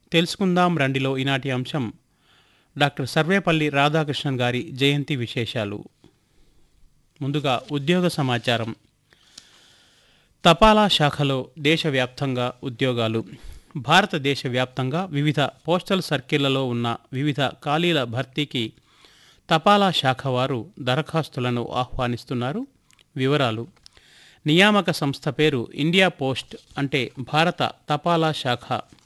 తెలుసుకుందాం రండిలో ఈనాటి అంశం డాక్టర్ సర్వేపల్లి రాధాకృష్ణన్ గారి జయంతి విశేషాలు ముందుగా ఉద్యోగ సమాచారం తపాలా శాఖలో దేశవ్యాప్తంగా ఉద్యోగాలు భారతదేశ వ్యాప్తంగా వివిధ పోస్టల్ సర్కిళ్లలో ఉన్న వివిధ ఖాళీల భర్తీకి తపాలా శాఖ వారు దరఖాస్తులను ఆహ్వానిస్తున్నారు వివరాలు నియామక సంస్థ పేరు ఇండియా పోస్ట్ అంటే భారత తపాలా శాఖ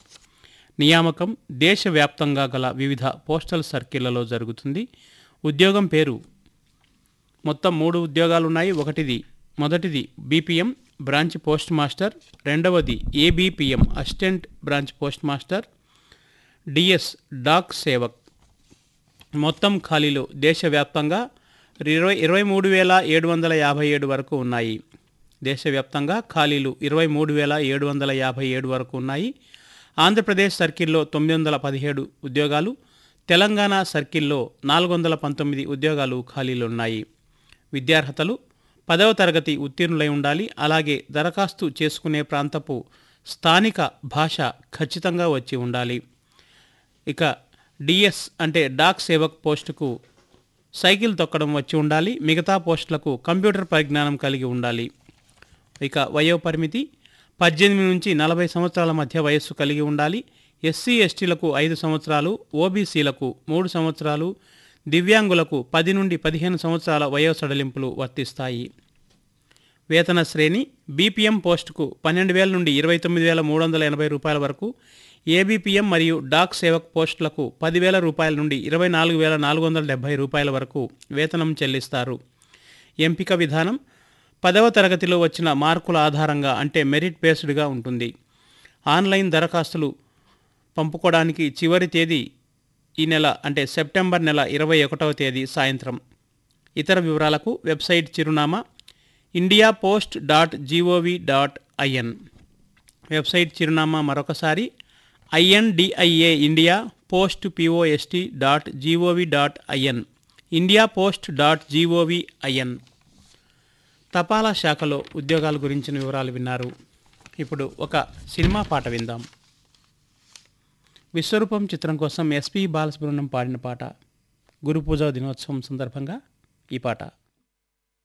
నియామకం దేశవ్యాప్తంగా గల వివిధ పోస్టల్ సర్కిళ్లలో జరుగుతుంది ఉద్యోగం పేరు మొత్తం మూడు ఉద్యోగాలు ఉన్నాయి ఒకటిది మొదటిది బీపీఎం బ్రాంచ్ పోస్ట్ మాస్టర్ రెండవది ABPM assistant branch post master DS Dak Sevak మొత్తం ఖాళీలు దేశవ్యాప్తంగా ఇరవై ఇరవై మూడు వేల ఏడు వందల యాభై ఏడు వరకు ఉన్నాయి దేశవ్యాప్తంగా ఖాళీలు ఇరవై మూడు వేల ఏడు వందల యాభై ఏడు వరకు ఉన్నాయి ఆంధ్రప్రదేశ్ సర్కిల్లో తొమ్మిది వందల పదిహేడు ఉద్యోగాలు తెలంగాణ సర్కిల్లో నాలుగు వందల పంతొమ్మిది ఉద్యోగాలు ఖాళీలు ఉన్నాయి విద్యార్హతలు పదవ తరగతి ఉత్తీర్ణులై ఉండాలి అలాగే దరఖాస్తు చేసుకునే ప్రాంతపు స్థానిక భాష ఖచ్చితంగా వచ్చి ఉండాలి ఇక డిఎస్ అంటే డాక్ సేవక్ పోస్టుకు సైకిల్ తొక్కడం వచ్చి ఉండాలి మిగతా పోస్టులకు కంప్యూటర్ పరిజ్ఞానం కలిగి ఉండాలి ఇక వయో పరిమితి పద్దెనిమిది నుంచి నలభై సంవత్సరాల మధ్య వయస్సు కలిగి ఉండాలి ఎస్సీ ఎస్టీలకు ఐదు సంవత్సరాలు ఓబీసీలకు మూడు సంవత్సరాలు దివ్యాంగులకు పది నుండి పదిహేను సంవత్సరాల వయో సడలింపులు వర్తిస్తాయి వేతన శ్రేణి బీపీఎం పోస్టుకు పన్నెండు వేల నుండి ఇరవై తొమ్మిది వేల మూడు వందల ఎనభై రూపాయల వరకు ఏబీపీఎం మరియు డాక్ సేవక్ పోస్టులకు పదివేల రూపాయల నుండి ఇరవై నాలుగు వేల నాలుగు వందల డెబ్బై రూపాయల వరకు వేతనం చెల్లిస్తారు ఎంపిక విధానం పదవ తరగతిలో వచ్చిన మార్కుల ఆధారంగా అంటే మెరిట్ బేస్డ్గా ఉంటుంది ఆన్లైన్ దరఖాస్తులు పంపుకోవడానికి చివరి తేదీ ఈ నెల అంటే సెప్టెంబర్ నెల ఇరవై ఒకటవ తేదీ సాయంత్రం ఇతర వివరాలకు వెబ్సైట్ చిరునామా India post dot GOV dot IN website చిరునామా మరొకసారి INDIA India post POST dot GOV dot IN India post dot GOV IN తపాలా శాఖలో ఉద్యోగాల గురించిన వివరాలు విన్నారు ఇప్పుడు ఒక సినిమా పాట విందాం విశ్వరూపం చిత్రం కోసం ఎస్పి బాలసుబ్రహ్మణ్యం పాడిన పాట గురు పూజ దినోత్సవం సందర్భంగా ఈ పాట